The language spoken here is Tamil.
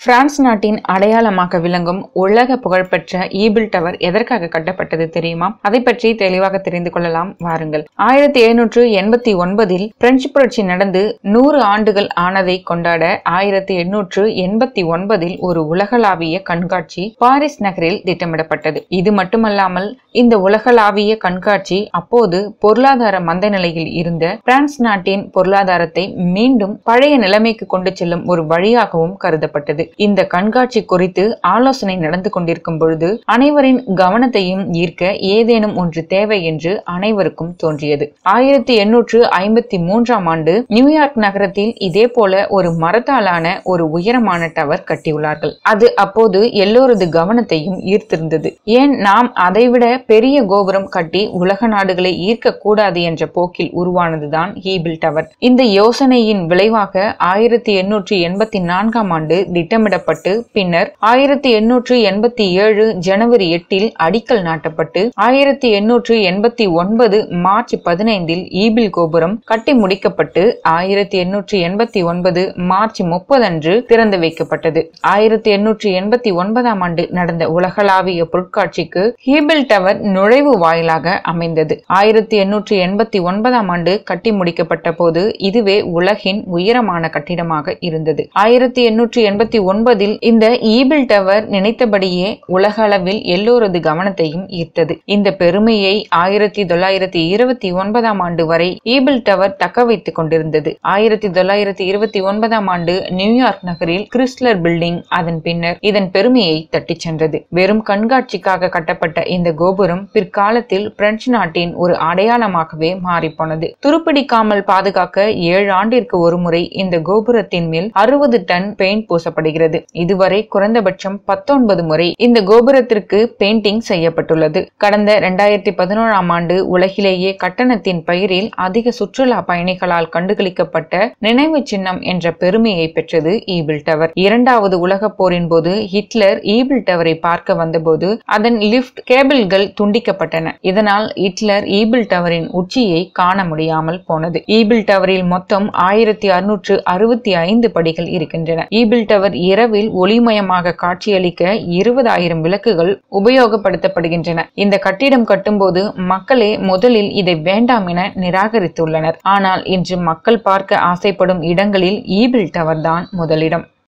பிரான்ஸ் நாட்டின் அடையாளமாக விளங்கும் உலக புகழ்பெற்ற ஈபிள் டவர் எதற்காக கட்டப்பட்டது தெரியுமா அதை பற்றி தெளிவாக தெரிந்து கொள்ளலாம் வாருங்கள் ஆயிரத்தி எழுநூற்று எண்பத்தி ஒன்பதில் பிரெஞ்சு புரட்சி நடந்து நூறு ஆண்டுகள் ஆனதை கொண்டாட ஆயிரத்தி எண்ணூற்று எண்பத்தி ஒன்பதில் ஒரு உலகளாவிய கண்காட்சி பாரிஸ் நகரில் திட்டமிடப்பட்டது இது மட்டுமல்லாமல் இந்த உலகளாவிய கண்காட்சி அப்போது பொருளாதார மந்த நிலையில் இருந்த பிரான்ஸ் நாட்டின் பொருளாதாரத்தை மீண்டும் பழைய நிலைமைக்கு கொண்டு செல்லும் ஒரு வழியாகவும் கருதப்பட்டது இந்த கண்காட்சி குறித்து ஆலோசனை நடந்து கொண்டிருக்கும் பொழுது அனைவரின் கவனத்தையும் ஈர்க்க ஏதேனும் ஒன்று தேவை என்று அனைவருக்கும் தோன்றியது ஆயிரத்தி எண்ணூற்று ஐம்பத்தி மூன்றாம் ஆண்டு நியூயார்க் நகரத்தில் இதே போல ஒரு மரத்தாலான ஒரு உயரமான டவர் கட்டியுள்ளார்கள் அது அப்போது எல்லோரது கவனத்தையும் ஈர்த்திருந்தது ஏன் நாம் அதைவிட பெரிய கோபுரம் கட்டி உலக நாடுகளை ஈர்க்க கூடாது என்ற போக்கில் உருவானதுதான் ஹீபிள் டவர் இந்த யோசனையின் விளைவாக ஆயிரத்தி எண்ணூற்றி எண்பத்தி நான்காம் ஆண்டு திட்டமிடப்பட்டு பின்னர் ஆயிரத்தி எண்ணூற்று எண்பத்தி ஏழு ஜனவரி எட்டில் அடிக்கல் நாட்டப்பட்டு ஆயிரத்தி எண்ணூற்று எண்பத்தி ஒன்பது மார்ச் பதினைந்தில் ஈபிள் கோபுரம் கட்டி முடிக்கப்பட்டு ஆயிரத்தி எண்ணூற்று எண்பத்தி ஒன்பது மார்ச் முப்பது அன்று திறந்து வைக்கப்பட்டது ஆயிரத்தி எண்ணூற்று எண்பத்தி ஒன்பதாம் ஆண்டு நடந்த உலகளாவிய பொருட்காட்சிக்கு ஹீபிள் டவர் நுழைவு வாயிலாக அமைந்தது ஆயிரத்தி எண்ணூற்று எண்பத்தி ஒன்பதாம் ஆண்டு கட்டி முடிக்கப்பட்ட போது இதுவே உலகின் உயரமான கட்டிடமாக இருந்தது ஆயிரத்தி எண்ணூற்று எண்பத்தி ஒன்பதில் இந்த ஈபிள் டவர் நினைத்தபடியே உலக அளவில் எல்லோரது கவனத்தையும் ஈர்த்தது இந்த பெருமையை ஆயிரத்தி தொள்ளாயிரத்தி இருபத்தி ஒன்பதாம் ஆண்டு வரை ஈபிள் டவர் தக்க வைத்துக் கொண்டிருந்தது ஆயிரத்தி தொள்ளாயிரத்தி இருபத்தி ஒன்பதாம் ஆண்டு நியூயார்க் நகரில் கிறிஸ்லர் பில்டிங் அதன் பின்னர் இதன் பெருமையை தட்டிச் சென்றது வெறும் கண்காட்சிக்காக கட்டப்பட்ட இந்த கோபுரம் பிற்காலத்தில் பிரெஞ்சு நாட்டின் ஒரு அடையாளமாகவே மாறிப்போனது துருப்பிடிக்காமல் பாதுகாக்க ஏழு ஆண்டிற்கு ஒருமுறை இந்த கோபுரத்தின் மேல் அறுபது டன் பெயிண்ட் பூசப்படுகிறது இதுவரை குறைந்தபட்சம் பத்தொன்பது முறை இந்த கோபுரத்திற்கு பெயிண்டிங் செய்யப்பட்டுள்ளது கடந்த இரண்டாயிரத்தி பதினோராம் ஆண்டு உலகிலேயே கட்டணத்தின் பெயரில் அதிக சுற்றுலா பயணிகளால் கண்டுகளிக்கப்பட்ட நினைவு சின்னம் என்ற பெருமையை பெற்றது ஈபிள் டவர் இரண்டாவது உலகப் போரின் போது ஹிட்லர் ஈபிள் டவரை பார்க்க வந்தபோது அதன் லிப்ட் கேபிள்கள் துண்டிக்கப்பட்டன இதனால் ஹிட்லர் ஈபிள் டவரின் உச்சியை காண முடியாமல் போனது ஈபிள் டவரில் மொத்தம் ஆயிரத்தி அறுநூற்று அறுபத்தி ஐந்து படிகள் இருக்கின்றன ஈபிள் டவர் இரவில் ஒளிமயமாக காட்சியளிக்க இருபதாயிரம் விளக்குகள் உபயோகப்படுத்தப்படுகின்றன இந்த கட்டிடம் கட்டும்போது மக்களே முதலில் இதை வேண்டாம் என நிராகரித்துள்ளனர் ஆனால் இன்று மக்கள் பார்க்க ஆசைப்படும் இடங்களில் ஈபிள் டவர் தான் முதலிடம்